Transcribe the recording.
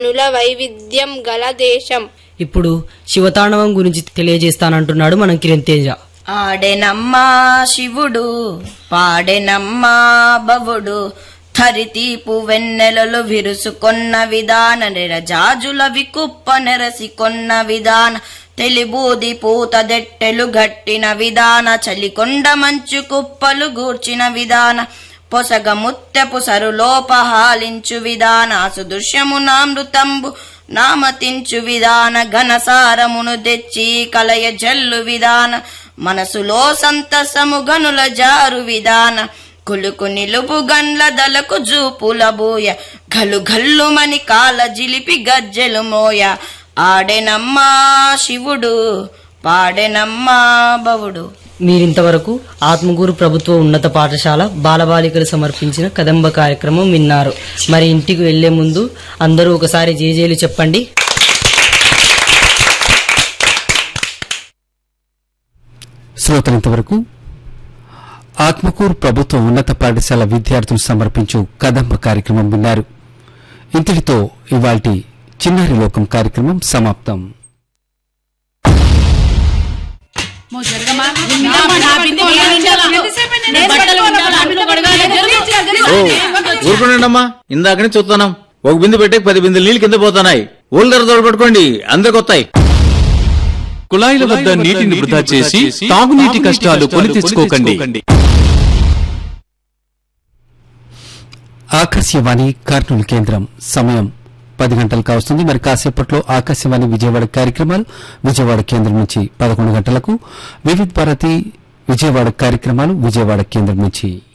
నుల వైవిధ్యం గల దేశం ఇప్పుడు శివతాండవం గురించి తెలియజేస్తానంటున్నాడు మన కిరణ్ తేజ ఆడెనమ్మా శివుడు పాడెనమ్మా బవుడు ధరితీపు వెన్నెలలు విరుసుకొన్న విధాన నెరజాజుల వికుప్ప నెరసికొన్న విధాన తెలిబూది పూత దెట్టెలు గట్టిన విధాన చలికొండ మంచు కుప్పలు గూర్చిన విధాన పొసగ ముత్తెపు సరులోపహాలించు విధాన సుదృశ్యము నామృతంబు నామతించు విధాన ఘనసారమును తెచ్చి కలయ జల్లు విధాన మనసులో సంతసము గనుల జారు విధాన కులుకు నిలుపు గండ్ల దలకు జూపుల బూయ గలు గల్లుమని కాల జిలిపి గజ్జెలు మోయ ఆడెనమ్మా శివుడు పాడెనమ్మా బవుడు మీరింతవరకు ఆత్మకూరు ప్రభుత్వ ఉన్నత పాఠశాల బాలబాలికలు సమర్పించిన కదంబ కార్యక్రమం విన్నారు మరి ఇంటికి వెళ్లే ముందు అందరూ ఒకసారి జేజేలు చెప్పండి శ్రోతలంతవరకు ఆత్మకూరు ప్రభుత్వ ఉన్నత పాఠశాల విద్యార్థులు సమర్పించు కదంబ కార్యక్రమం విన్నారు ఇంతటితో ఇవాల్టి చిన్నారి లోకం కార్యక్రమం సమాప్తం ఓ ఊరుకోండమ్మా ఇందాకనే చూస్తున్నాం ఒక బిందు పెట్టే పది బిందెలు నీళ్ళు కింద పోతున్నాయి ఊళ్ళ ధర తోడపట్టుకోండి అందరికి వస్తాయి కుళాయిల వద్ద నీటిని వృధా చేసి తాగునీటి కష్టాలు కొని తెచ్చుకోకండి ఆకాశవాణి కర్నూలు కేంద్రం సమయం పది గంటలు కావస్తుంది మరి కాసేపట్లో ఆకాశవాణి విజయవాడ కార్యక్రమాలు విజయవాడ కేంద్రం నుంచి పదకొండు గంటలకు వివిధ భారతి విజయవాడ కార్యక్రమాలు విజయవాడ కేంద్రం నుంచి